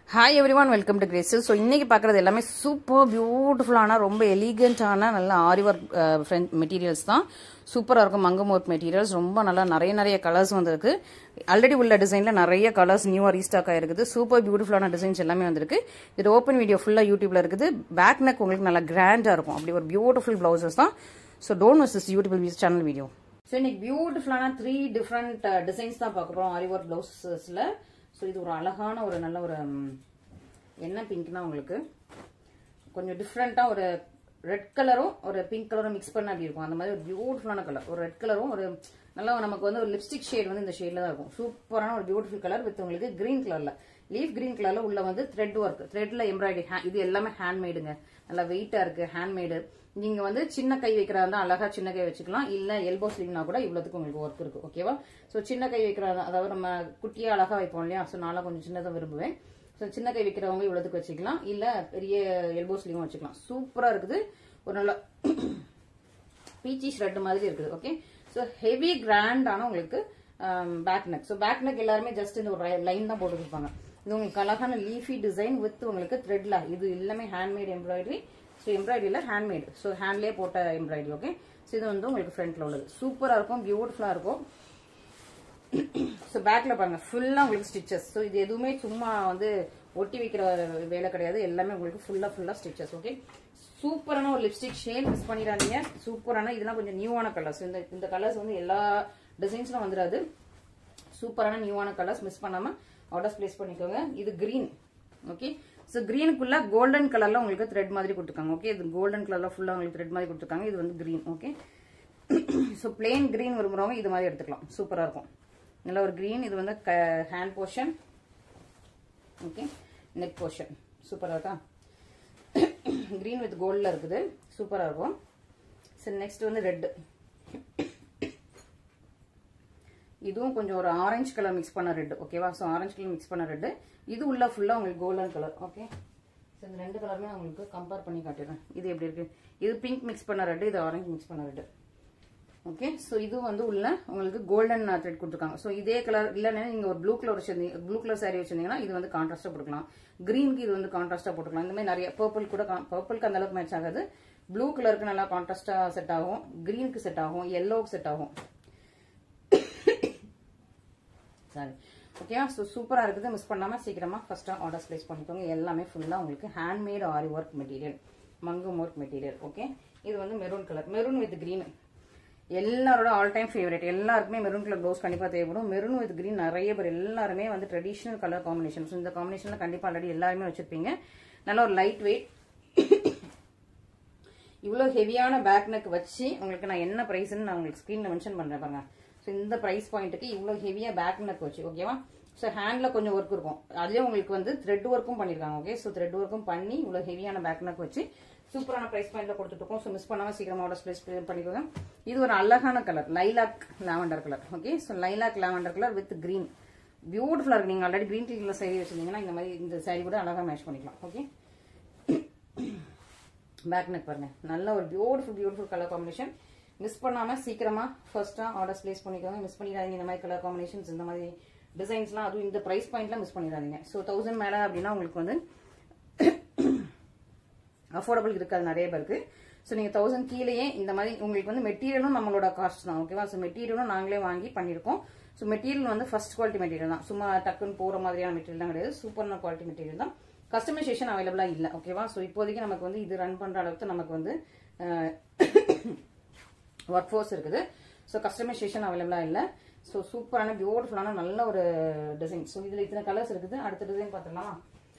hi everyone welcome to Grace so இன்னைக்கு பார்க்குறது எல்லாமே சூப்பர் பியூட்டிஃபுல்லான ரொம்ப எலிகென்ட்டான நல்ல ஆரி ஒர்க் ஃப்ரெண்ட் மெட்டீரியல்ஸ் தான் சூப்பராக இருக்கும் மங்கம் ஒர்க் மெட்டீரியல்ஸ் ரொம்ப நல்லா நிறைய நிறைய கலர்ஸ் வந்திருக்கு ஆல்ரெடி உள்ள டிசைனில் நிறைய கலர்ஸ் நியூவாக ரீஸ்டாக் ஆயிருக்குது சூப்பர் பியூட்டிஃபுல்லான டிசைன்ஸ் எல்லாமே வந்திருக்கு இது ஓப்பன் வீடியோ ஃபுல்லாக யூடியூப்ல இருக்குது பேக் நெக் உங்களுக்கு நல்லா கிராண்டாக இருக்கும் அப்படி ஒரு பியூட்டிஃபுல் ப்ளவுசஸ் தான் so don't miss this YouTube channel video so இன்னைக்கு பியூட்டிஃபுல்லான த்ரீ டிஃப்ரெண்ட் டிசைன்ஸ் தான் பார்க்க போகிறோம் ஆரி ஒர்க் ப்ளவுசஸில் ஸோ இது ஒரு அழகான ஒரு நல்ல ஒரு ம், என்ன பிங்க்னா உங்களுக்கு கொஞ்சம் டிஃப்ரெண்ட்டாக ஒரு ரெட் கலரும் ஒரு பிங்க் கலரும் மிக்ஸ் பண்ண அப்படி இருக்கும் அந்த மாதிரி ஒரு பியூட்டிஃபுல்லான கலர் ஒரு ரெட் கலரும் ஒரு நல்லா நமக்கு வந்து ஒரு லிப்ஸ்டிக் ஷேட் வந்து இந்த ஷேட்ல தான் இருக்கும் சூப்பரான ஒரு பியூட்டிஃபுல் கலர் வித் உங்களுக்கு கிரீன் கலர்ல லீஃப் கிரீன் கலர்ல உள்ள வந்து த்ரெட் ஒர்க் த்ரெட்ல எம்ப்ராய்டரி இது எல்லாமே ஹேண்ட்மேடுங்க நல்லா வெயிட்டா இருக்கு ஹேண்ட்மேடு நீங்க வந்து சின்ன கை வைக்கிறதா இருந்தா அழகா சின்ன கை வச்சுக்கலாம் இல்ல எல்போ ஸ்லீவ்னா கூட இவ்வளவுக்கு உங்களுக்கு ஒர்க் இருக்கு ஓகேவா சோ சின்ன கை வைக்கிறதா அதாவது நம்ம குட்டியா அழகா வைப்போம் இல்லையா சோ நான்லாம் கொஞ்சம் சின்னதா விரும்புவேன் ஸோ சின்ன கை வைக்கிறவங்க இவ்வளோத்துக்கு வச்சுக்கலாம் இல்லை பெரிய எல்போ ஸ்லீவும் வச்சுக்கலாம் சூப்பராக இருக்குது ஒரு நல்ல பீச்சி ஷ்ரெட் மாதிரி இருக்குது ஓகே ஸோ ஹெவி கிராண்டான உங்களுக்கு back neck so back neck எல்லாருமே ஜஸ்ட் இந்த ஒரு லைன் தான் போட்டு கொடுப்பாங்க இது உங்களுக்கு அழகான லீஃபி டிசைன் வித் உங்களுக்கு த்ரெட்ல இது எல்லாமே ஹேண்ட்மேட் எம்ப்ராய்டரி ஸோ எம்ப்ராய்டரியில் ஹேண்ட்மேட் ஸோ ஹேண்ட்லேயே போட்ட எம்ப்ராய்டரி ஓகே ஸோ இது வந்து உங்களுக்கு ஃப்ரண்ட்ல உள்ளது சூப்பராக இருக்கும் பியூட்டிஃபுல்லாக இருக்கும் ஸோ பேக்ல பாருங்க ஃபுல்லா உங்களுக்கு ஸ்டிச்சஸ் ஸோ இது எதுவுமே சும்மா வந்து ஒட்டி வைக்கிற வேலை கிடையாது எல்லாமே உங்களுக்கு ஃபுல்லா ஃபுல்லா ஸ்டிச்சஸ் ஓகே சூப்பரான ஒரு லிப்ஸ்டிக் ஷேட் மிஸ் பண்ணிடாதீங்க சூப்பரான இதெல்லாம் கொஞ்சம் நியூவான கலர்ஸ் இந்த இந்த கலர்ஸ் வந்து எல்லா டிசைன்ஸ்லும் வந்துடாது சூப்பரான நியூவான கலர்ஸ் மிஸ் பண்ணாம ஆர்டர்ஸ் பிளேஸ் பண்ணிக்கோங்க இது கிரீன் ஓகே ஸோ கிரீனுக்குள்ள கோல்டன் கலர்ல உங்களுக்கு த்ரெட் மாதிரி கொடுத்துருக்காங்க ஓகே இது கோல்டன் கலர்ல ஃபுல்லா உங்களுக்கு த்ரெட் மாதிரி கொடுத்துருக்காங்க இது வந்து green okay so plain green விரும்புறவங்க இது மாதிரி எடுத்துக்கலாம் சூப்பரா இருக்கும் நல்ல ஒரு கிரீன் இது வந்து hand portion okay neck portion சூப்பராக இருக்கா கிரீன் வித் கோல்டில் இருக்குது சூப்பராக இருக்கும் சரி நெக்ஸ்ட் வந்து ரெட்டு இதுவும் கொஞ்சம் ஒரு ஆரஞ்சு கலர் மிக்ஸ் பண்ண ரெட் ஓகேவா ஸோ ஆரஞ்சு கலர் மிக்ஸ் பண்ண ரெட் இது உள்ள ஃபுல்லாக உங்களுக்கு கோல்டன் கலர் ஓகே ஸோ இந்த ரெண்டு கலருமே நான் உங்களுக்கு கம்பேர் பண்ணி காட்டிடுறேன் இது எப்படி இருக்கு இது பிங்க் மிக்ஸ் பண்ண ரெட் இது ஆரஞ்சு மிக்ஸ் பண்ண ரெட் ஓகே ஸோ இது வந்து உள்ள உங்களுக்கு கோல்டன் த்ரெட் கொடுத்துருக்காங்க ஸோ இதே கலர் இல்லைன்னா நீங்க ஒரு ப்ளூ கலர் வச்சிருந்தீங்க ப்ளூ கலர் சாரி வச்சிருந்தீங்கன்னா இது வந்து கான்ட்ராஸ்டா போட்டுக்கலாம் கிரீனுக்கு இது வந்து கான்ட்ராஸ்டா போட்டுக்கலாம் இந்த மாதிரி நிறைய பர்பிள் கூட பர்பிளுக்கு அந்த அளவுக்கு மேட்ச் ஆகாது ப்ளூ கலருக்கு நல்லா கான்ட்ராஸ்டா செட் ஆகும் கிரீனுக்கு செட் ஆகும் எல்லோவுக்கு செட் ஆகும் சாரி ஓகேவா ஸோ சூப்பராக இருக்குது மிஸ் பண்ணாமல் சீக்கிரமாக ஃபஸ்ட்டாக ஆர்டர்ஸ் ப்ளேஸ் பண்ணிக்கோங்க எல்லாமே ஃபுல்லாக உங்களுக்கு ஹேண்ட்மேட் ஆரி ஒர்க் மெட்டீரியல் மங்கம் ஒர்க் மெட்டீரியல் ஓகே இது வந்து maroon colour maroon with green எல்லாரோட ஆல் டைம் ஃபேவரட் எல்லாருக்குமே மெரூன் கலர் ப்ளவுஸ் கண்டிப்பாக தேவைப்படும் மெரூன் வித் கிரீன் நிறைய பேர் எல்லாருமே வந்து ட்ரெடிஷ்னல் கலர் காம்பினேஷன் ஸோ இந்த காம்பினேஷனில் கண்டிப்பாக ஆல்ரெடி எல்லாருமே வச்சிருப்பீங்க நல்ல ஒரு லைட் வெயிட் இவ்வளோ ஹெவியான பேக் நெக் வச்சு உங்களுக்கு நான் என்ன ப்ரைஸ்ன்னு நான் உங்களுக்கு ஸ்க்ரீனில் மென்ஷன் பண்ணுறேன் பாருங்க ஸோ இந்த ப்ரைஸ் பாயிண்ட்டுக்கு இவ்வளோ ஹெவியாக பேக் நெக் வச்சு ஓகேவா ஸோ ஹேண்டில் கொஞ்சம் ஒர்க் இருக்கும் அதுலேயே உங்களுக்கு வந்து த்ரெட் ஒர்க்கும் பண்ணியிருக்காங்க ஓகே ஸோ த்ரெட் ஒர்க்கும் பண்ணி இவ்வளோ ஹெவியான பேக் நெக் வச்சு சூப்பரான ப்ரைஸ் பாயிண்ட்ல கொடுத்துட்டு இருக்கோம் ஸோ மிஸ் பண்ணாமல் சீக்கிரமாக ஆர்டர்ஸ் ப்ளேஸ் பண்ணிக்கோங்க இது ஒரு அழகான colour lilac lavender colour okay so lilac lavender colour with green பியூட்டிஃபுல்லாக இருக்கு நீங்கள் ஆல்ரெடி கிரீன் கலர் சாரி வச்சிருந்தீங்கன்னா இந்த மாதிரி இந்த சாரி கூட அழகாக மேட்ச் பண்ணிக்கலாம் ஓகே பேக் நெக் பாருங்க நல்ல ஒரு beautiful beautiful colour combination miss பண்ணாம சீக்கிரமா ஃபர்ஸ்டா ஆர்டர்ஸ் பிளேஸ் பண்ணிக்கோங்க மிஸ் பண்ணிடாதீங்க இந்த மாதிரி கலர் காம்பினேஷன்ஸ் இந்த மாதிரி டிசைன்ஸ்லாம் அதுவும் இந்த பிரைஸ் பாயிண்ட்ல மிஸ் பண்ணிடாதீங்க ஸோ தௌசண்ட் மேல அப்படின்னா உங்களுக்கு வந்து அஃபோர்டபுள் இருக்காது நிறைய பேருக்கு ஸோ நீங்கள் தௌசண்ட் கீழேயே இந்த மாதிரி உங்களுக்கு வந்து மெட்டீரியலும் நம்மளோட காஸ்ட் தான் ஓகேவா ஸோ மெட்டீரியலும் நாங்களே வாங்கி பண்ணியிருக்கோம் ஸோ மெட்டீரியல் வந்து ஃபர்ஸ்ட் குவாலிட்டி மெட்டீரியல் தான் சும்மா டக்குன்னு போகிற மாதிரியான மெட்டீரியல் தான் கிடையாது சூப்பரான குவாலிட்டி மெட்டீரியல் தான் கஸ்டமைசேஷன் அவைலபிளாக இல்லை ஓகேவா ஸோ இப்போதைக்கு நமக்கு வந்து இது ரன் பண்ணுற அளவுக்கு நமக்கு வந்து ஒர்க் ஃபோர்ஸ் இருக்குது ஸோ கஸ்டமைசேஷன் அவைலபிளாக இல்லை ஸோ சூப்பரான பியூட்டிஃபுல்லான நல்ல ஒரு டிசைன் ஸோ இதில் இத்தனை கலர்ஸ் இருக்குது அடுத்த டிசைன் பார்த்துடலாமா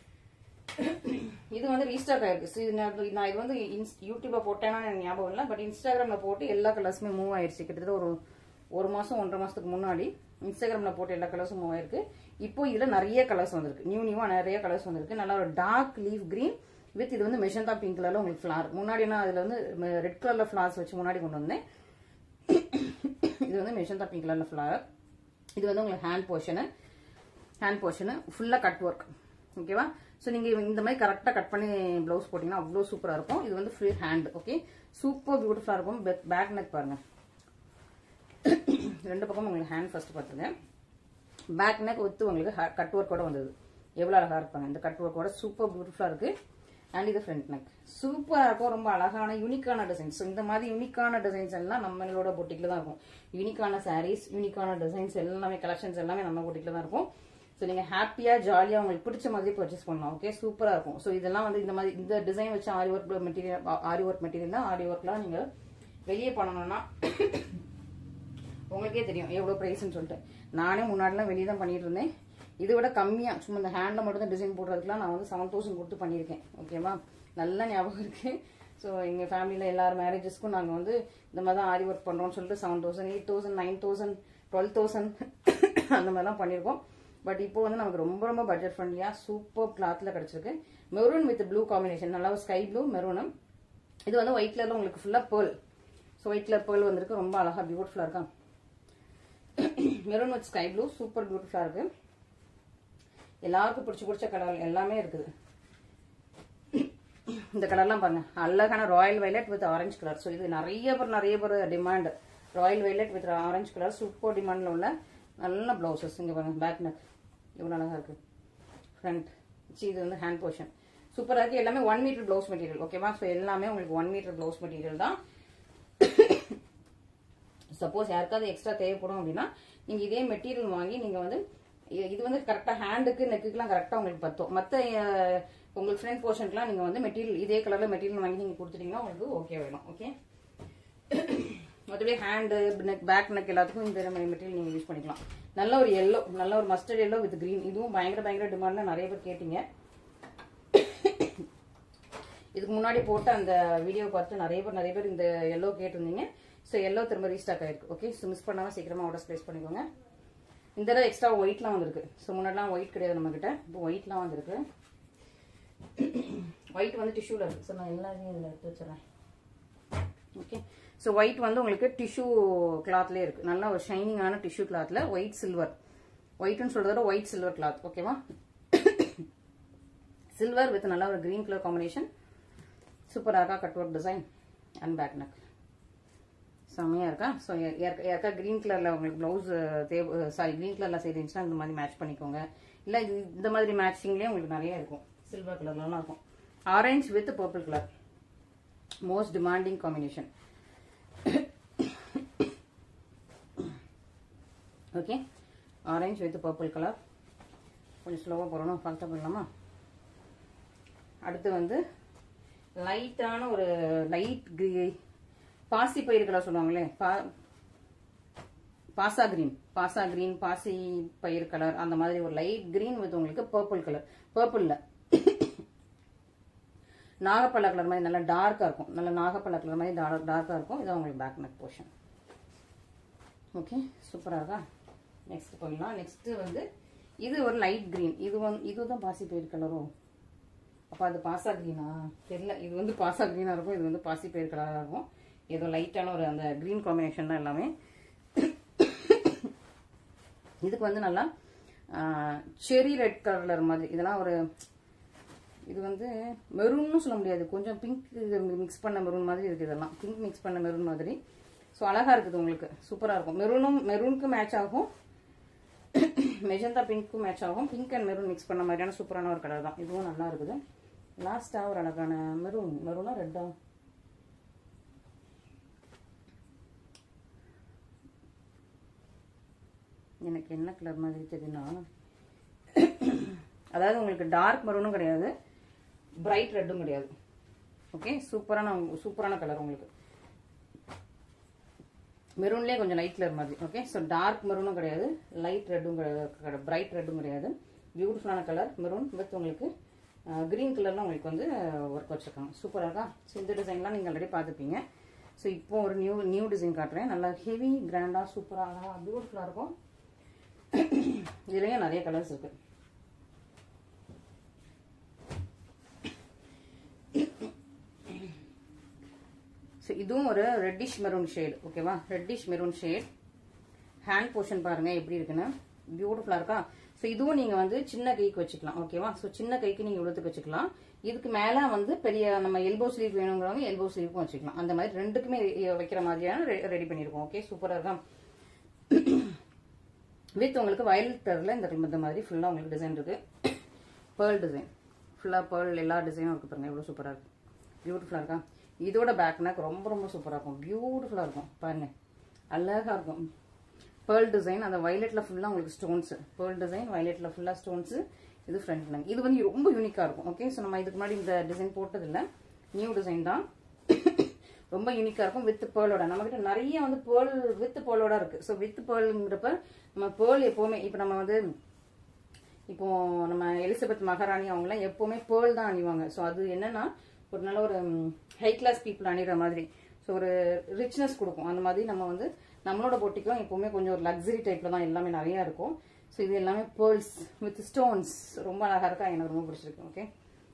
இது வந்து ரீஸ்டாக் ஆயிருக்கு ஸோ இது நான் நான் இது வந்து இன்ஸ் யூடியூப்ல போட்டேன்னா எனக்கு ஞாபகம் இல்லை பட் இன்ஸ்டாகிராம்ல போட்டு எல்லா கலர்ஸுமே மூவ் ஆயிருச்சு கிட்டத்தட்ட ஒரு ஒரு மாசம் ஒன்றரை மாசத்துக்கு முன்னாடி இன்ஸ்டாகிராம்ல போட்டு எல்லா கலர்ஸும் மூவ் ஆயிருக்கு இப்போ இதுல நிறைய கலர்ஸ் வந்திருக்கு நியூ நியூவா நிறைய கலர்ஸ் வந்திருக்கு நல்லா ஒரு டார்க் லீவ் கிரீன் வித் இது வந்து மெஷந்தா பிங்க் கலர்ல உங்களுக்கு ஃபிளார் முன்னாடி நான் அதுல வந்து ரெட் கலர்ல ஃபிளார்ஸ் வச்சு முன்னாடி கொண்டு வந்தேன் இது வந்து மெஷந்தா பிங்க் கலர்ல ஃபிளார் இது வந்து உங்களுக்கு ஹேண்ட் போர்ஷனு ஹேண்ட் போர்ஷனு ஃபுல்லாக கட் ஒர்க் ஓகேவா ஸோ நீங்கள் இந்த மாதிரி கரெக்டாக கட் பண்ணி ப்ளவுஸ் போட்டிங்கன்னா அவ்வளோ சூப்பராக இருக்கும் இது வந்து ஃப்ரீ ஹேண்ட் ஓகே சூப்பர் பியூட்டிஃபுல்லாக இருக்கும் பேக் நெக் பாருங்க ரெண்டு பக்கம் உங்களுக்கு ஹேண்ட் ஃபர்ஸ்ட் பார்த்துங்க பேக் நெக் வித்து உங்களுக்கு கட் ஒர்க்கோட வந்தது எவ்வளோ அழகா இருப்பாங்க இந்த கட் ஒர்க்கோட சூப்பர் பியூட்டிஃபுல்லா இருக்கு அண்ட் இது ஃப்ரண்ட் நெக் சூப்பரா இருக்கும் ரொம்ப அழகான யூனிக்கான டிசைன்ஸ் இந்த மாதிரி யூனிக்கான டிசைன்ஸ் எல்லாம் நம்மளோட பொட்டிக்ல தான் இருக்கும் யூனிக்கான சாரீஸ் யூனிக்கான டிசைன்ஸ் எல்லாமே கலெக்ஷன்ஸ் எல்லாமே நம்ம பொட்டிக்ல தான் இருக்கும் ஸோ நீங்க ஹாப்பியா ஜாலியா உங்களுக்கு பிடிச்ச மாதிரி பர்ச்சேஸ் பண்ணலாம் ஓகே சூப்பரா இருக்கும் ஸோ இதெல்லாம் வந்து இந்த மாதிரி இந்த டிசைன் வச்சு aari work material aari work material தான் ஆரி ஒர்க்லாம் நீங்க வெளியே பண்ணணும்னா உங்களுக்கே தெரியும் எவ்வளோ ப்ரைஸ்ன்னு சொல்லிட்டு நானே முன்னாடிலாம் வெளியே தான் பண்ணிட்டு இருந்தேன் இதை விட கம்மியாக சும்மா இந்த ஹேண்டில் மட்டும் தான் டிசைன் போடுறதுக்குலாம் நான் வந்து செவன் தௌசண்ட் கொடுத்து பண்ணியிருக்கேன் ஓகேவா நல்ல ஞாபகம் இருக்கு ஸோ எங்கள் ஃபேமிலியில் எல்லார் மேரேஜஸ்க்கும் நாங்கள் வந்து இந்த மாதிரி தான் ஆரி ஒர்க் பண்ணுறோம்னு சொல்லிட்டு seven thousand eight thousand nine thousand twelve thousand அந்த மாதிரிலாம் பண்ணியிருக்கோம் பட் இப்போ வந்து நமக்கு ரொம்ப ரொம்ப பட்ஜெட் ஃப்ரெண்ட்லியாக சூப்பர் கிளாத்தில் கிடச்சிருக்கு மெரூன் வித் ப்ளூ காம்பினேஷன் நல்லா ஸ்கை ப்ளூ மெரூனும் இது வந்து ஒயிட் கலரில் உங்களுக்கு ஃபுல்லாக pearl so white colour pearl வந்திருக்கு ரொம்ப அழகாக பியூட்டிஃபுல்லாக இருக்கா maroon with sky blue super பியூட்டிஃபுல்லாக இருக்கு எல்லாருக்கும் பிடிச்சி பிடிச்ச கலர் எல்லாமே இருக்குது இந்த கலர்லாம் பாருங்க அழகான royal violet with orange colour so இது நிறைய பேர் நிறைய பேர் demand royal violet with orange colour super டிமாண்டில் உள்ள நல்ல ப்ளவுசஸ் இங்கே பாருங்க பேக் நெக் இவ்வளோ அழகா இருக்கு ஃப்ரண்ட் சி இது வந்து ஹேண்ட் போர்ஷன் சூப்பராக இருக்கு எல்லாமே ஒன் மீட்டர் ப்ளவுஸ் மெட்டீரியல் ஓகேவா ஸோ எல்லாமே உங்களுக்கு ஒன் மீட்டர் ப்ளவுஸ் மெட்டீரியல் தான் சப்போஸ் யாருக்காவது எக்ஸ்ட்ரா தேவைப்படும் அப்படின்னா நீங்க இதே மெட்டீரியல் வாங்கி நீங்க வந்து இ- இது வந்து கரெக்டா ஹேண்டுக்கு நெக்குக்குலாம் கரெக்டா உங்களுக்கு பத்தும் மத்த அஹ், உங்களுக்கு ஃப்ரண்ட் போர்ஷனுக்குலாம் நீங்க வந்து மெட்டீரியல் இதே கலர்ல மெட்டீரியல் வாங்கி நீங்க கொடுத்துட்டீங்கன்னா உங்களுக்கு ஓகே வேணும் ஓகே மற்றபடி ஹேண்டு நெக் பேக் நெக் எல்லாத்துக்கும் இந்த மெட்டீரியல் நீங்க யூஸ் பண்ணிக்கலாம் நல்ல ஒரு எல்லோ நல்ல ஒரு மஸ்டர்ட் எல்லோ வித் கிரீன் இதுவும் பயங்கர பயங்கர டிமாண்ட்ல நிறைய பேர் கேட்டீங்க இதுக்கு முன்னாடி போட்ட அந்த வீடியோ பார்த்து நிறைய பேர் நிறைய பேர் இந்த எல்லோ கேட்டிருந்தீங்க ஸோ எல்லோ திரும்ப ரீஸ்டாக் ஆயிருக்கு ஓகே ஸோ மிஸ் பண்ணாம சீக்கிரமா ஆர்டர்ஸ் பிளேஸ் பண்ணிக்கோங்க இந்த தடவை எக்ஸ்ட்ரா ஒயிட்லாம் வந்திருக்கு ஸோ முன்னாடிலாம் ஒயிட் கிடையாது நம்ம கிட்ட இப்போ ஒயிட்லாம் வந்திருக்கு ஒயிட் வந்து டிஷ்யூல இருக்கு ஸோ நான் எல்லாத்தையும் இதில் எடுத்து வச்சிடறேன் ஓகே ஸோ ஒயிட் வந்து உங்களுக்கு டிஷ்யூ கிளாத்லேயே இருக்கு நல்ல ஒரு ஷைனிங்கான டிஷ்யூ கிளாத்ல ஒயிட் சில்வர் ஒயிட்னு சொல்றத விட ஒயிட் சில்வர் கிளாத் ஓகேவா சில்வர் வித் நல்ல ஒரு கிரீன் கலர் காம்பினேஷன் சூப்பராக இருக்கா cut work design and back neck செம்மையா இருக்கா ஸோ யாருக்கா கிரீன் கலர்ல உங்களுக்கு பிளவுஸ் தேவை சாரி கிரீன் கலர்ல சைடு இருந்துச்சுன்னா இந்த மாதிரி மேட்ச் பண்ணிக்கோங்க இல்ல இது இந்த மாதிரி மேட்சிங்லேயே உங்களுக்கு நிறைய இருக்கும் சில்வர் கலர்லாம் இருக்கும் orange with purple colour most demanding combination okay orange with purple colour கொஞ்சம் ஸ்லோவாக போகிறோம் ஃபாஸ்ட்டாக பண்ணலாமா அடுத்து வந்து லைட்டான ஒரு லைட் பாசி பயிர் கலர் சொல்லுவாங்களே பா- பாசா கிரீன் பாசா கிரீன் பாசி பயிர் கலர் அந்த மாதிரி ஒரு லைட் கிரீன் வித் உங்களுக்கு பர்பிள் கலர் பர்பிள்ல நாகப்பழ கலர் மாதிரி நல்லா டார்க்கா இருக்கும் நல்ல நாகப்பழ கலர் மாதிரி டார்க்கா இருக்கும் இது உங்களுக்கு பேக் நெக் போர்ஷன் ஓகே சூப்பரா இருக்கா நெக்ஸ்ட் போயிடலாம் நெக்ஸ்ட் வந்து இது ஒரு லைட் கிரீன் இது வந்து இதுதான் பாசி பயிர் கலரும் அப்ப அது பாசா கிரீனா தெரியல இது வந்து பாசா கிரீனா இருக்கும் இது வந்து பாசி பயிர் கலரா இருக்கும் ஏதோ லைட்டான ஒரு அந்த கிரீன் காம்பினேஷன் தான் எல்லாமே இதுக்கு வந்து நல்லா செரி ரெட் கலர் மாதிரி இதெல்லாம் ஒரு இது வந்து மெரூன்னு சொல்ல முடியாது கொஞ்சம் பிங்க் மிக்ஸ் பண்ண மெரூன் மாதிரி இருக்கு இதெல்லாம் பிங்க் மிக்ஸ் பண்ண மெரூன் மாதிரி ஸோ அழகா இருக்குது உங்களுக்கு சூப்பரா இருக்கும் மெரூனும் மெரூனுக்கு மேட்ச் ஆகும் மெஜந்தா பிங்க்கும் மேட்ச் ஆகும் பிங்க் அண்ட் மெரூன் மிக்ஸ் பண்ண மாதிரியான சூப்பரான ஒரு கலர் தான் இதுவும் நல்லா இருக்குது லாஸ்டா ஒரு அழகான மெரூன் மெரூனா ரெட்டா எனக்கு என்ன கலர் மாதிரி தெரியும்னா அதாவது உங்களுக்கு டார்க் மெரூனும் கிடையாது பிரைட் ரெட்டும் கிடையாது ஓகே சூப்பரான சூப்பரான கலர் உங்களுக்கு மெரூன்லேயே கொஞ்சம் லைட் கலர் மாதிரி ஓகே ஸோ டார்க் மெரூனும் கிடையாது லைட் ரெட்டும் கிடையாது பிரைட் ரெட்டும் கிடையாது பியூட்டிஃபுல்லான கலர் மெரூன் வித் உங்களுக்கு கிரீன் கலர்ல உங்களுக்கு வந்து ஒர்க் வச்சிருக்காங்க சூப்பராக இருக்கா ஸோ இந்த டிசைன்லாம் நீங்கள் ஆல்ரெடி பார்த்துப்பீங்க ஸோ இப்போ ஒரு நியூ நியூ டிசைன் காட்டுறேன் நல்லா ஹெவி கிராண்டாக சூப்பராக பியூட்டிஃபுல்லாக இருக்கும் இதுலயும் நிறைய கலர்ஸ் இருக்கு ஸோ இதுவும் ஒரு ரெட்டிஷ் மெரூன் ஷேட் ஓகேவா reddish maroon shade hand portion பாருங்க எப்படி இருக்குன்னு பியூட்டிஃபுல்லா இருக்கா ஸோ இதுவும் நீங்க வந்து சின்ன கைக்கு வச்சுக்கலாம் ஓகேவா ஸோ சின்ன கைக்கு நீங்க இவ்வளோத்துக்கு வச்சுக்கலாம் இதுக்கு மேல வந்து பெரிய நம்ம எல்போ ஸ்லீவ் வேணுங்கிறவங்க எல்போ ஸ்லீவுக்கும் வச்சுக்கலாம் அந்த மாதிரி ரெண்டுக்குமே வைக்கிற மாதிரியான ரெடி பண்ணிருக்கோம் ஓகே சூப்பரா இருக்கா வித் உங்களுக்கு வயலட் கலர்ல இந்த இந்த மாதிரி ஃபுல்லா உங்களுக்கு டிசைன் இருக்கு பேர்ல் டிசைன் ஃபுல்லாக பேர்ல் எல்லா டிசைனும் இருக்கு பாருங்க எவ்வளோ சூப்பராக இருக்கு பியூட்டிஃபுல்லாக இருக்கா இதோட பேக் நெக் ரொம்ப ரொம்ப சூப்பராக இருக்கும் பியூட்டிஃபுல்லாக இருக்கும் பாருங்க அழகாக இருக்கும் பேர்ல் டிசைன் அந்த வயலட்டில் ஃபுல்லாக உங்களுக்கு ஸ்டோன்ஸு பேர்ல் டிசைன் வயலட்டில் ஃபுல்லாக ஸ்டோன்ஸு இது ஃப்ரண்ட் நெக் இது வந்து ரொம்ப யூனிக்காக இருக்கும் ஓகே ஸோ நம்ம இதுக்கு முன்னாடி இந்த டிசைன் போட்டதில்லை நியூ டிசைன் தான் ரொம்ப யூனிக்காக இருக்கும் வித் பேர்லோட நம்மகிட்ட நிறைய வந்து பேர்ல் வித் பேர்லோட இருக்கு ஸோ வித் பேர்லுங்கிறப்ப நம்ம பேர்ல் எப்போவுமே இப்போ நம்ம வந்து இப்போ நம்ம எலிசபெத் மகாராணி அவங்கலாம் எப்பவுமே பேர்ல் தான் அணிவாங்க ஸோ அது என்னன்னா ஒரு நல்ல ஒரு ஹை கிளாஸ் பீப்புள் அணிகிற மாதிரி ஸோ ஒரு ரிச்னஸ் கொடுக்கும் அந்த மாதிரி நம்ம வந்து நம்மளோட பொட்டிக்கும் எப்பவுமே கொஞ்சம் ஒரு லக்ஸரி டைப்ல தான் எல்லாமே நிறைய இருக்கும் ஸோ இது எல்லாமே பேர்ல்ஸ் வித் ஸ்டோன்ஸ் ரொம்ப அழகா இருக்கா எனக்கு ரொம்ப பிடிச்சிருக்கு ஓகே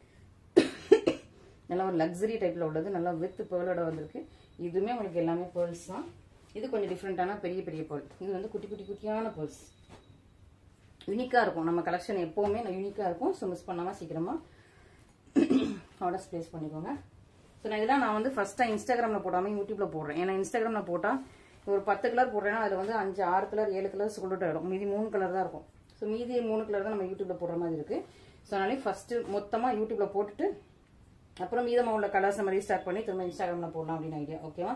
நல்லா ஒரு லக்ஸரி டைப்ல உள்ளது நல்லா வித் பேர்லோட வந்திருக்கு இதுவுமே உங்களுக்கு எல்லாமே பேர்ல்ஸ் தான் இது கொஞ்சம் டிஃப்ரெண்டான பெரிய பெரிய பேர்ல் இது வந்து குட்டி குட்டி குட்டியான பேர்ல்ஸ் யூனிக்காக இருக்கும் நம்ம கலெக்ஷன் எப்போவுமே யூனிக்காக இருக்கும் ஸோ மிஸ் பண்ணாமல் சீக்கிரமாக ஆர்டர்ஸ் ப்ளேஸ் பண்ணிக்கோங்க ஸோ நான் இதெல்லாம் நான் வந்து ஃபஸ்ட்டாக இன்ஸ்டாகிராமில் போடாமல் யூடியூப்பில் போடுறேன் ஏன்னா இன்ஸ்டாகிராமில் போட்டால் ஒரு பத்து கலர் போடுறேன்னா அதில் வந்து அஞ்சு ஆறு கலர் ஏழு கலர் சொல்லிட்டு ஆகிடும் மீதி மூணு கலர் தான் இருக்கும் ஸோ மீதி மூணு கலர் தான் நம்ம யூடியூப்பில் போடுற மாதிரி இருக்குது ஸோ அதனாலே ஃபஸ்ட்டு மொத்தமாக யூடியூப்பில் போட்டுட்டு அப்புறம் மீதமாக உள்ள கலர்ஸ் நம்ம ரீஸ்டார்ட் பண்ணி திரும்ப இன்ஸ்டாகிராமில் போடலாம் அப்படின்னு ஐடியா ஓகேவா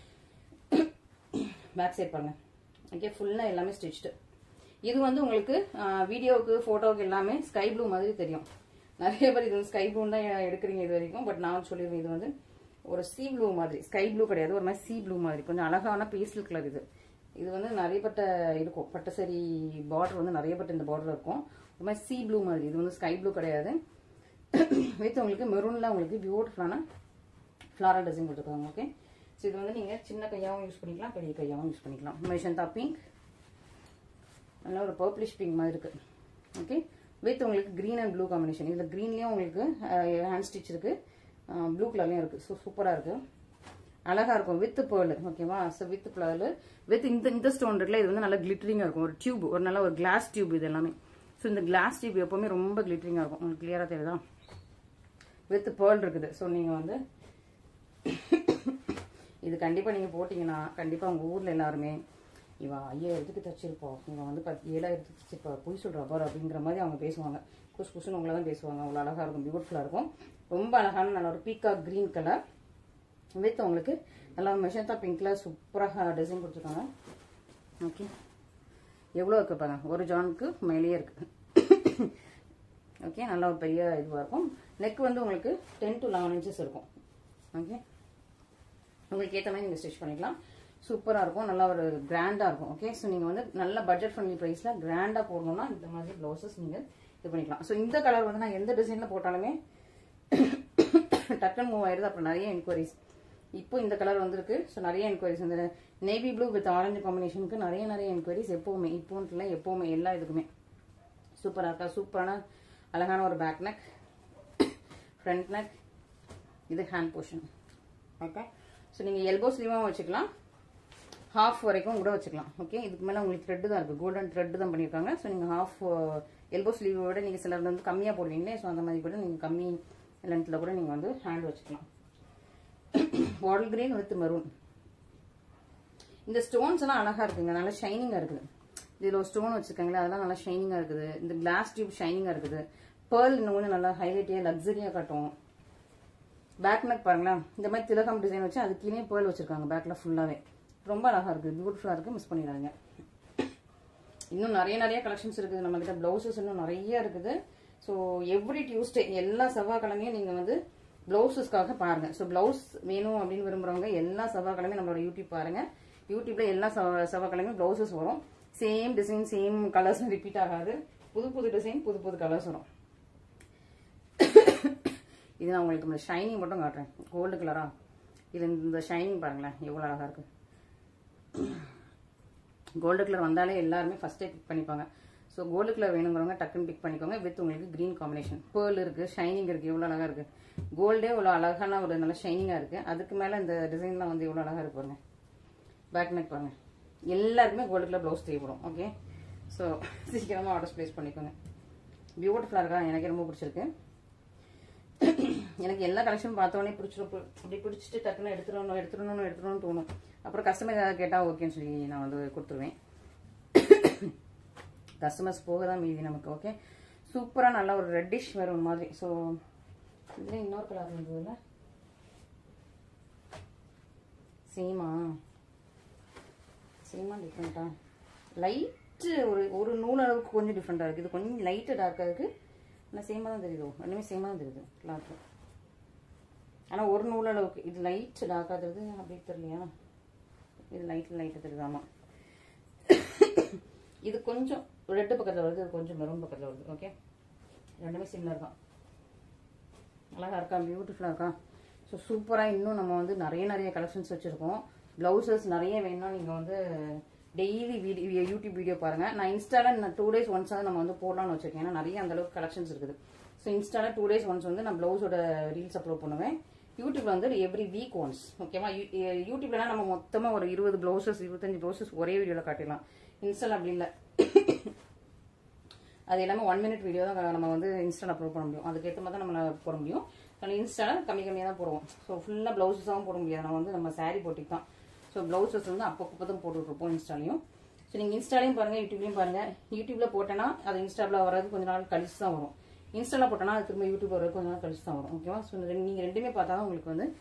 பேக் சைட் பாருங்க ஓகே ஃபுல்லாக எல்லாமே ஸ்டிச்டு இது வந்து உங்களுக்கு வீடியோவுக்கு ஃபோட்டோவுக்கு எல்லாமே ஸ்கை ப்ளூ மாதிரி தெரியும் நிறைய பேர் இது வந்து ஸ்கை ப்ளூ தான் எடுக்கிறீங்க இது வரைக்கும் பட் நான் சொல்லிடுவேன் இது வந்து ஒரு சி ப்ளூ மாதிரி ஸ்கை ப்ளூ கிடையாது ஒரு மாதிரி சி ப்ளூ மாதிரி கொஞ்சம் அழகான பேஸ்டல் கலர் இது இது வந்து நிறைய பட்ட இருக்கும் பட்டசரி பார்டர் வந்து நிறைய பட்ட இந்த பார்டர் இருக்கும் ஒரு மாதிரி சி ப்ளூ மாதிரி இது வந்து ஸ்கை ப்ளூ கிடையாது வித் உங்களுக்கு மெரூனில் உங்களுக்கு பியூட்டிஃபுல்லான ஃப்ளாரல் டிசைன் கொடுத்துருக்காங்க ஓகே ஸோ இது வந்து நீங்கள் சின்ன கையாகவும் யூஸ் பண்ணிக்கலாம் பெரிய கையாகவும் யூஸ் பண்ணிக்கலாம் மெஷந்தா பிங்க் நல்ல ஒரு பர்பிளிஷ் பிங்க் மாதிரி இருக்கு ஓகே வித் உங்களுக்கு க்ரீன் அண்ட் ப்ளூ காம்பினேஷன் இதில் க்ரீன்லேயும் உங்களுக்கு ஹேண்ட் ஸ்டிச் இருக்கு ப்ளூ கலர்லையும் இருக்கு ஸோ சூப்பராக இருக்கு அழகா இருக்கும் வித் பேர்ல் ஓகேவா ஸோ வித் பேர்ல் வித் இந்த இந்த ஸ்டோன் இருக்குல்ல இது வந்து நல்லா கிளிட்டரிங்காக இருக்கும் ஒரு டியூப் ஒரு நல்ல ஒரு கிளாஸ் டியூப் இது எல்லாமே ஸோ இந்த கிளாஸ் டியூப் எப்பவுமே ரொம்ப கிளிட்டரிங்காக இருக்கும் உங்களுக்கு கிளியராக தெரியுதா வித் பேர்ல் இருக்குது ஸோ நீங்கள் வந்து இது கண்டிப்பாக நீங்கள் போட்டிங்கன்னா கண்டிப்பாக உங்கள் ஊரில் எல்லாருமே இவா ஐயாயிரத்துக்கு தச்சிருப்போம் இவன் வந்து பத்து ஏழாயிரத்துக்கு தச்சிருப்பா பொய் சொல்கிறா பாரு அப்படிங்கிற மாதிரி அவங்க பேசுவாங்க குஸ் குசுன்னு உங்களை தான் பேசுவாங்க அவ்வளோ அழகாக இருக்கும் பியூட்டிஃபுல்லாக இருக்கும் ரொம்ப அழகான நல்ல ஒரு பீகாக் க்ரீன் கலர் வித் உங்களுக்கு நல்லா மெஷந்தா பிங்க்ல சூப்பராக டிசைன் கொடுத்துருக்காங்க ஓகே எவ்வளோ இருக்கு பாருங்க ஒரு ஜானுக்கு மேலேயே இருக்கு ஓகே நல்லா ஒரு பெரிய இதுவாக இருக்கும் நெக் வந்து உங்களுக்கு டென் டு லெவன் இன்ச்சஸ் இருக்கும் ஓகே உங்களுக்கு ஏற்ற மாதிரி நீங்கள் ஸ்டிச் பண்ணிக்கலாம் சூப்பராக இருக்கும் நல்லா ஒரு கிராண்டாக இருக்கும் ஓகே ஸோ நீங்கள் வந்து நல்ல பட்ஜெட் ஃப்ரெண்ட்லி ப்ரைஸில் கிராண்டாக போடணும்னா இந்த மாதிரி ப்ளவுசஸ் நீங்கள் இது பண்ணிக்கலாம் ஸோ இந்த கலர் வந்து நான் எந்த டிசைனில் போட்டாலுமே டக்குன்னு மூவ் ஆயிடுது அப்புறம் நிறைய என்கொயரிஸ் இப்போ இந்த கலர் வந்திருக்கு ஸோ நிறைய என்கொயரிஸ் இந்த நேவி ப்ளூ வித் ஆரஞ்சு காம்பினேஷனுக்கு நிறைய நிறைய என்கொயரிஸ் எப்போவுமே இப்போன்ட்டு இல்லை எப்போவுமே எல்லா இதுக்குமே சூப்பராக இருக்கா சூப்பரான அழகான ஒரு பேக் நெக் ஃப்ரண்ட் நெக் இது ஹேண்ட் போர்ஷன் ஓகே ஸோ நீங்கள் எல்போ ஸ்லீவாகவும் வச்சுக்கலாம் ஹாஃப் வரைக்கும் கூட வச்சுக்கலாம் ஓகே இதுக்கு மேலே உங்களுக்கு த்ரெட்டு தான் இருக்குது கோல்டன் த்ரெட்டு தான் பண்ணியிருக்காங்க ஸோ நீங்கள் ஹாஃப் எல்போ ஸ்லீவை விட நீங்கள் சிலர் வந்து கம்மியாக போடுவீங்களே ஸோ அந்த மாதிரி கூட நீங்கள் கம்மி லென்த்தில் கூட நீங்கள் வந்து ஹேண்ட் வச்சுக்கலாம் பாட்டில் கிரீன் வித் மெரூன் இந்த ஸ்டோன்ஸ் எல்லாம் அழகா இருக்குங்க நல்லா ஷைனிங்கா இருக்குது இதுல ஒரு ஸ்டோன் வச்சிருக்காங்களே அதெல்லாம் நல்லா ஷைனிங்கா இருக்குது இந்த கிளாஸ் டியூப் ஷைனிங்கா இருக்குது பேர்ல் இன்னும் கொஞ்சம் நல்லா ஹைலைட்டியா லக்ஸரியா காட்டும் பேக் நெக் பாருங்களேன் இந்த மாதிரி திலகம் டிசைன் வச்சு அது கீழே பேர்ல் வச்சிருக்காங்க பேக்ல ஃபுல்லாவே ரொம்ப அழகா இருக்கு பியூட்டிஃபுல்லா இருக்கு மிஸ் பண்ணிடாதீங்க இன்னும் நிறைய நிறைய கலெக்ஷன்ஸ் இருக்குது நம்ம கிட்ட பிளவுசஸ் இன்னும் நிறைய இருக்குது ஸோ எவ்ரி டியூஸ்டே எல்லா செவ்வாய்க்கிழமையும் நீங்க வந்து பிளவுசஸ்க்காக பாருங்க ஸோ பிளவுஸ் வேணும் அப்படின்னு விரும்புறவங்க எல்லா செவ்வாய்க்கிழமையும் நம்மளோட யூடியூப் பாருங்க யூடியூப்ல எல்லா செவ்வா- செவ்வாய்க்கிழமையும் பிளவுசஸ் வரும் same design same colours repeat ஆகாது புது புது டிசைன் புது புது கலர்ஸ் வரும் இது நான் உங்களுக்கு இந்த ஷைனிங் மட்டும் காட்டுறேன் கோல்டு கலரா இது இந்த ஷைனிங் பாருங்களேன் எவ்வளோ அழகா இருக்கு கோல்டு கலர் வந்தாலே எல்லாருமே ஃபர்ஸ்டே பிக் பண்ணிப்பாங்க ஸோ கோல்டு கலர் வேணுங்கிறவங்க டக்குன்னு பிக் பண்ணிக்கோங்க வித் உங்களுக்கு க்ரீன் காம்பினேஷன் பேர்ல் இருக்கு ஷைனிங் இருக்கு எவ்வளோ அழகா இருக்கு கோல்டே இவ்வளோ அழகான ஒரு நல்ல ஷைனிங்காக இருக்கு அதுக்கு மேலே இந்த டிசைன்லாம் வந்து எவ்வளோ அழகா இருக்கு பாருங்க பேக் நெக் பாருங்க எல்லாருக்குமே கோல்டு கலர் ப்ளவுஸ் தேவைப்படும் ஓகே ஸோ சீக்கிரமாக ஆர்டர்ஸ் ப்ளேஸ் பண்ணிக்கோங்க பியூட்டிஃபுல்லாக இருக்கா எனக்கு ரொம்ப பிடிச்சிருக்கு எனக்கு எல்லா கலெக்ஷனும் பார்த்தோன்னே பிடிச்சிரும் பு- அப்படி பிடிச்சிட்டு டக்குன்னு எடுத்துடணும் எடுத்துடணும் எடுத்துடணும்னு தோணும் அப்புறம் கஸ்டமர் ஏதாவது கேட்டால் ஓகேன்னு சொல்லி நான் வந்து கொடுத்துருவேன் கஸ்டமர்ஸ் போக தான் மீதி நமக்கு ஓகே சூப்பராக நல்ல ஒரு ரெட்டிஷ் மெரூன் மாதிரி ஸோ இதில் இன்னொரு கலர் இருந்ததுல சேமா சேமா டிஃப்ரெண்ட்டா லைட்டு ஒரு ஒரு நூல் அளவுக்கு கொஞ்சம் டிஃப்ரெண்ட்டாக இருக்குது இது கொஞ்சம் லைட்டு டார்க்காக இருக்குது ஆனால் சேமாக தான் தெரியுதோ ரெண்டுமே சேமாக தான் தெரியுது கிளாத்து ஆனால் ஒரு நூல் அளவுக்கு இது லைட் டார்க்காக தெரியுது அப்படி தெரியலையா இது லைட் லைட்டு தெரியுது ஆமாம் இது கொஞ்சம் ரெட்டு பக்கத்தில் வருது இது கொஞ்சம் மெரூன் பக்கத்தில் வருது ஓகே ரெண்டுமே சிம்லர் தான் அழகாக இருக்கா பியூட்டிஃபுல்லாக இருக்கா ஸோ சூப்பராக இன்னும் நம்ம வந்து நிறைய நிறைய கலெக்ஷன்ஸ் வச்சுருக்கோம் ப்ளவுசஸ் நிறைய வேணும்னா நீங்கள் வந்து டெய்லி வீடியோ யூடியூப் வீடியோ பாருங்கள் நான் இன்ஸ்டாவில் நான் டூ டேஸ் ஒன்ஸ் வந்து நம்ம வந்து போடலாம்னு வச்சுருக்கேன் ஏன்னா நிறைய அந்த அளவுக்கு கலெக்ஷன்ஸ் இருக்குது ஸோ இன்ஸ்டாவில் டூ டேஸ் ஒன்ஸ் வந்து நான் ப்ளவுஸோட ரீல்ஸ் அப்லோட் பண்ணுவேன் யூடியூப்ல வந்து எவ்ரி வீக் ஒன்ஸ் ஓகேவா யூடியூப்லனா நம்ம மொத்தமாக ஒரு இருபது ப்ளவுசஸ் இருபத்தஞ்சு ப்ளவுசஸ் ஒரே வீடியோவில் காட்டிடலாம் இன்ஸ்டால் அப்படி இல்லை அது எல்லாமே ஒன் மினிட் வீடியோ தான் நம்ம வந்து இன்ஸ்டால அப்லோட் பண்ண முடியும் அதுக்கேற்ற மாதிரி தான் நம்ம போட முடியும் அதனால் இன்ஸ்டால கம்மி கம்மியாக தான் போடுவோம் ஸோ ஃபுல்லாக ப்ளவுஸஸாகவும் போட முடியாது நம்ம வந்து நம்ம சாரீ போட்டிக்கு தான் ஸோ ப்ளவுசஸ் வந்து அப்பப்போ தான் போட்டுட்ருப்போம் இன்ஸ்டாலையும் ஸோ நீங்கள் இன்ஸ்டாலையும் பாருங்கள் யூடியூப்லையும் பாருங்கள் யூடியூப்பில் போட்டேன்னா அது இன்ஸ்டாவில் வர்றது கொஞ்ச நாள் கழிச்சு தான் வரும் இன்ஸ்டாவில் போட்டோன்னா அது திரும்ப யூடியூப் வர்றது கொஞ்ச நாள் கழிச்சு தான் வரும் ஓகேவா ஸோ நீங்கள் ரெண்டுமே பார்த்தா தான் உங்களுக்கு வந்து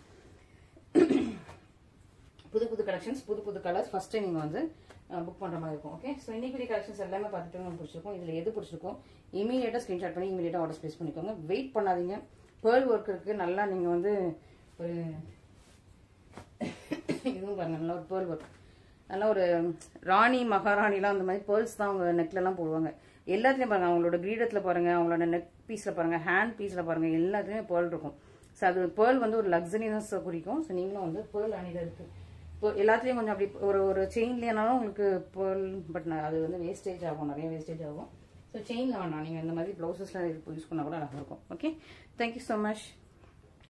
புது புது கலெக்ஷன்ஸ் புது புது கலர்ஸ் ஃபர்ஸ்ட் டைம் நீங்கள் வந்து புக் பண்ணுற மாதிரி இருக்கும் ஓகே ஸோ இன்னைக்கு கலெக்ஷன்ஸ் எல்லாமே பார்த்துட்டு உங்களுக்கு பிடிச்சிருக்கும் இதில் எது பிடிச்சிருக்கும் இமீடியட்டாக ஸ்க்ரீன்ஷாட் பண்ணி இமீடியட்டாக ஆர்டர் ப்ளேஸ் பண்ணிக்கோங்க வெயிட் பண்ணாதீங்க பேர்ல் ஒர்க் இருக்குது நல்லா நீங்கள் வந்து ஒரு இதுவும் பாருங்க நல்லா ஒரு பேர்ல் ஒர்க் நல்லா ஒரு ராணி மகாராணிலாம் அந்த மாதிரி பேர்ல்ஸ் தான் அவங்க நெக்லலாம் போடுவாங்க எல்லாத்துலேயும் பாருங்க அவங்களோட கிரீடத்தில் பாருங்க அவங்களோட நெக் பீஸில் பாருங்க ஹேண்ட் பீஸில் பாருங்க எல்லாத்துலேயுமே பேர்ல் இருக்கும் ஸோ அது பேர்ல் வந்து ஒரு லக்ஸரினஸ் குறிக்கும் ஸோ நீங்களும் வந்து பேர்ல் அணியில் இருக்கு இப்போ எல்லாத்துலேயும் கொஞ்சம் அப்படி ஒரு ஒரு செயின்லேனாலும் உங்களுக்கு பேர்ல் பட் அது வந்து வேஸ்டேஜ் ஆகும் நிறைய வேஸ்டேஜ் ஆகும் ஸோ செயினில் வேணாம் நீங்கள் இந்த மாதிரி ப்ளவுசஸ்லாம் யூஸ் பண்ணால் கூட அழகாக இருக்கும் ஓகே தேங்க்யூ ஸோ மச்